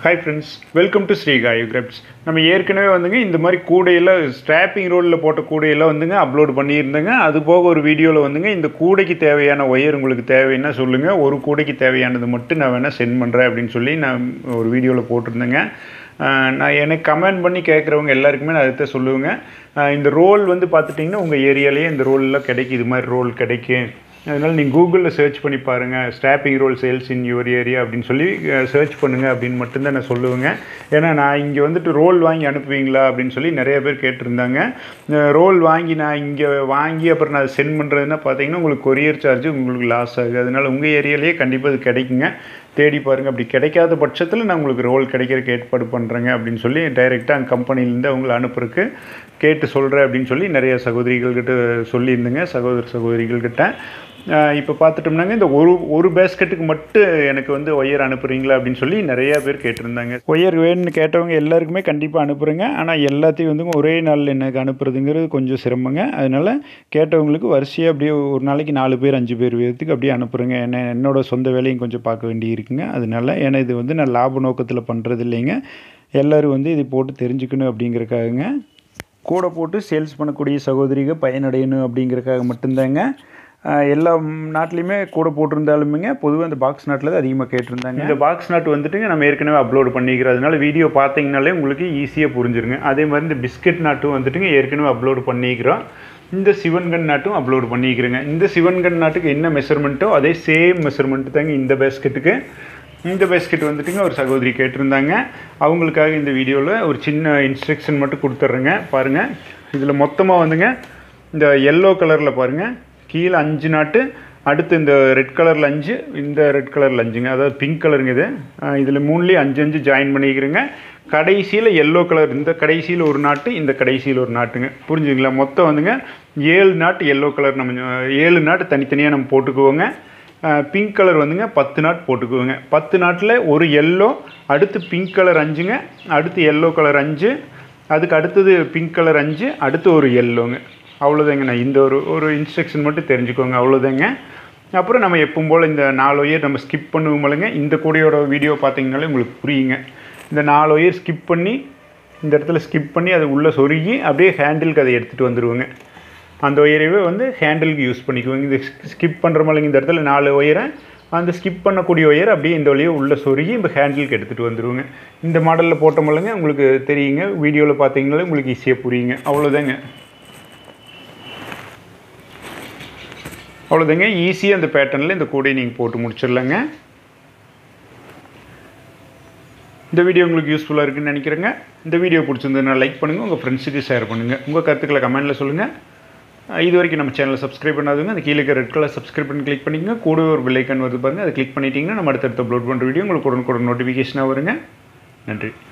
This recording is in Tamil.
hi friends welcome to Sri Kayu crafts நம்ம ஏற்கனவே வந்துங்க இந்த மாதிரி கூடையெல்லாம் ஸ்ட்ராப்பிங் ரோலில் போட்ட கூடையெல்லாம் வந்துங்க அப்லோட் பண்ணியிருந்தேங்க அது போக ஒரு வீடியோவில் வந்துங்க இந்த கூடைக்கு தேவையான ஒயர் உங்களுக்கு தேவைன்னா சொல்லுங்கள் ஒரு கூடைக்கு தேவையானது மட்டும் நான் வேணால் சென்ட் பண்ணுறேன் அப்படின்னு சொல்லி நான் ஒரு வீடியோவில் போட்டிருந்தேங்க ஆஹ் நான் எனக்கு கமெண்ட் பண்ணி கேட்குறவங்க எல்லாருக்குமே நான் அதை சொல்லுவேங்க ஆஹ் இந்த ரோல் வந்து பார்த்துட்டிங்கன்னா உங்கள் ஏரியாலேயே இந்த ரோல்லாம் கிடைக்கும் இது மாதிரி ரோல் கிடைக்கும் அதனால் நீங்கள் கூகுளில் சர்ச் பண்ணி பாருங்கள் stopping roll sales in your area அப்படின்னு சொல்லி சர்ச் பண்ணுங்கள் அப்படின்னு மட்டும்தான் நான் சொல்லுவேங்க ஏன்னா நான் இங்கே வந்துட்டு ரோல் வாங்கி அனுப்புவீங்களா அப்படின்னு சொல்லி நிறைய பேர் கேட்டிருந்தாங்க ரோல் வாங்கி நான் இங்கே வாங்கி அப்புறம் நான் சென்ட் பண்ணுறதுன்னா பார்த்தீங்கன்னா உங்களுக்கு கொரியர் சார்ஜ் உங்களுக்கு லாஸ் ஆகுது அதனால் உங்கள் ஏரியாலேயே கண்டிப்பாக அது கிடைக்குங்க தேடி பாருங்கள் அப்படி கிடைக்காத பட்சத்தில் நான் உங்களுக்கு ரோல் கிடைக்கிறதுக்கு ஏற்பாடு பண்ணுறேங்க அப்படின்னு சொல்லி டைரெக்டாக அந்த கம்பெனிலேருந்து அவங்கள அனுப்புறதுக்கு கேட்டு சொல்கிறேன் அப்படின்னு சொல்லி நிறைய சகோதரிகள்கிட்ட சொல்லியிருந்தேங்க சகோதர சகோதரிகள்கிட்ட இப்போ பார்த்துட்டோம்னாங்க இந்த ஒரு ஒரு பேஸ்கெட்டுக்கு மட்டும் எனக்கு வந்து ஒயர் அனுப்புகிறீங்களா அப்படின்னு சொல்லி நிறையா பேர் கேட்டிருந்தாங்க ஒயர் வேணும்னு கேட்டவங்க எல்லாருக்குமே கண்டிப்பாக அனுப்புகிறேங்க ஆனால் எல்லாத்தையும் வந்து ஒரே நாளில் எனக்கு அனுப்புறதுங்கிறது கொஞ்சம் சிரமங்க அதனால் கேட்டவங்களுக்கு வரிசையாக அப்படியே ஒரு நாளைக்கு நாலு பேர் அஞ்சு பேர் வீதத்துக்கு அப்படியே அனுப்புகிறேங்க என்ன என்னோட சொந்த வேலையும் கொஞ்சம் பார்க்க வேண்டி இருக்குங்க அதனால ஏன்னா இது வந்து நான் லாப நோக்கத்தில் பண்ணுறது இல்லைங்க எல்லோரும் வந்து இது போட்டு தெரிஞ்சுக்கணும் அப்படிங்கிறக்காகங்க கூட போட்டு சேல்ஸ் பண்ணக்கூடிய சகோதரிகள் பயனடையணும் அப்படிங்கிறக்காக மட்டும்தாங்க ஆஹ் எல்லா நாட்டிலையுமே கூட போட்டிருந்தாலுமேங்க பொதுவாக இந்த பாக்ஸ் நாட்டில் தான் அதிகமாக கேட்டிருந்தாங்க இந்த பாக்ஸ் நாட் வந்துட்டுங்க நம்ம ஏற்கனவே அப்லோட் பண்ணிக்கிறோம் அதனால வீடியோ பார்த்தீங்கனாலே உங்களுக்கு ஈஸியாக புரிஞ்சிருங்க அதே மாதிரி இந்த பிஸ்கட் நாட்டும் வந்துட்டுங்க ஏற்கனவே அப்லோட் பண்ணிக்கிறோம் இந்த சிவன்கன் நாட்டும் அப்லோட் பண்ணிக்கிறேங்க இந்த சிவன்கன் நாட்டுக்கு என்ன மெஷர்மெண்ட்டோ அதே சேம் மெஷர்மெண்ட் தாங்க இந்த பேஸ்கெட்டுக்கு இந்த பேஸ்கெட் வந்துட்டுங்க ஒரு சகோதரி கேட்டிருந்தாங்க அவங்களுக்காக இந்த வீடியோவில் ஒரு சின்ன இன்ஸ்ட்ரக்ஷன் மட்டும் கொடுத்துட்றேங்க பாருங்கள் இதில் மொத்தமாக வந்துங்க இந்த எல்லோ கலரில் பாருங்கள் கீழே அஞ்சு நாட்டு அடுத்து இந்த ரெட் கலரில் அஞ்சு இந்த ரெட் கலரில் அஞ்சுங்க அதாவது பிங்க் கலருங்க இது இதில் மூணுலேயும் அஞ்சு அஞ்சு ஜாயின் பண்ணிக்கிறேங்க கடைசியில் எல்லோ கலர் இந்த கடைசியில் ஒரு நாட்டு இந்த கடைசியில் ஒரு நாட்டுங்க புரிஞ்சுங்களா மொத்தம் வந்துங்க ஏழு நாட்டு எல்லோ கலர் நம்ம ஏழு நாட்டு தனித்தனியாக நம்ம போட்டுக்குவோங்க பிங்க் கலர் வந்துங்க பத்து நாட் போட்டுக்குவோங்க பத்து நாட்டில் ஒரு எல்லோ அடுத்து பிங்க் கலர் அஞ்சுங்க அடுத்து எல்லோ கலர் அஞ்சு அதுக்கு அடுத்தது பிங்க் கலர் அஞ்சு அடுத்து ஒரு எல்லோங்க அவ்வளோதாங்க நான் இந்த ஒரு ஒரு இன்ஸ்ட்ரக்ஷன் மட்டும் தெரிஞ்சுக்கோங்க அவ்வளோதாங்க அப்புறம் நம்ம எப்பவும் போல் இந்த நாலு ஒயர் நம்ம ஸ்கிப் பண்ணுவோம் இல்லைங்க இந்த கூடையோட வீடியோ பார்த்தீங்கனாலே உங்களுக்கு புரியுங்க இந்த நாலு ஒயர் ஸ்கிப் பண்ணி இந்த இடத்துல ஸ்கிப் பண்ணி அதை உள்ளே சொருகி அப்படியே ஹேண்டிலுக்கு அதை எடுத்துகிட்டு வந்துடுவோங்க அந்த ஒயரைவே வந்து ஹேண்டிலுக்கு யூஸ் பண்ணிக்குவோங்க இந்த ஸ்கிப் பண்ணுற மாதிரிங்க இந்த இடத்துல நாலு ஒயரை அந்த ஸ்கிப் பண்ணக்கூடிய ஒயர் அப்படியே இந்த வழியை உள்ளே சொருகி இப்போ ஹேண்டிலுக்கு எடுத்துகிட்டு வந்துடுவோங்க இந்த மாடலில் போட்டோமில்லங்க உங்களுக்கு தெரியுங்க வீடியோவில் பார்த்தீங்கனாலே உங்களுக்கு ஈஸியாக புரியுங்க அவ்வளோதாங்க அவ்வளோதாங்க ஈஸியாக அந்த பேட்டர்னில் இந்த கூடையை நீங்கள் போட்டு முடிச்சிடலாங்க இந்த வீடியோ உங்களுக்கு யூஸ்ஃபுல்லாக இருக்குன்னு நினைக்கிறேங்க இந்த வீடியோ பிடிச்சிருந்ததுனா லைக் பண்ணுங்கள் உங்கள் ஃப்ரெண்ட்ஸுக்கு ஷேர் பண்ணுங்கள் உங்கள் கருத்துக்களை கமெண்ட்டில் சொல்லுங்கள் இது வரைக்கும் நம்ம சேனலை சப்ஸ்கிரைப் பண்ணாதுங்க அந்த கீழே இருக்க ரெட் கலர் சப்ஸ்கிரைப் பண்ணி கிளிக் பண்ணிக்கங்க கூட ஒரு பெல் ஐக்கான் வருது பாருங்கள் அதை கிளிக் பண்ணிட்டீங்கன்னா நம்ம அடுத்தடுத்து அப்லோட் பண்ணுற வீடியோ உங்களுக்கு உடனுக்குடன் நோட்டிஃபிகேஷனாக வருங்க நன்றி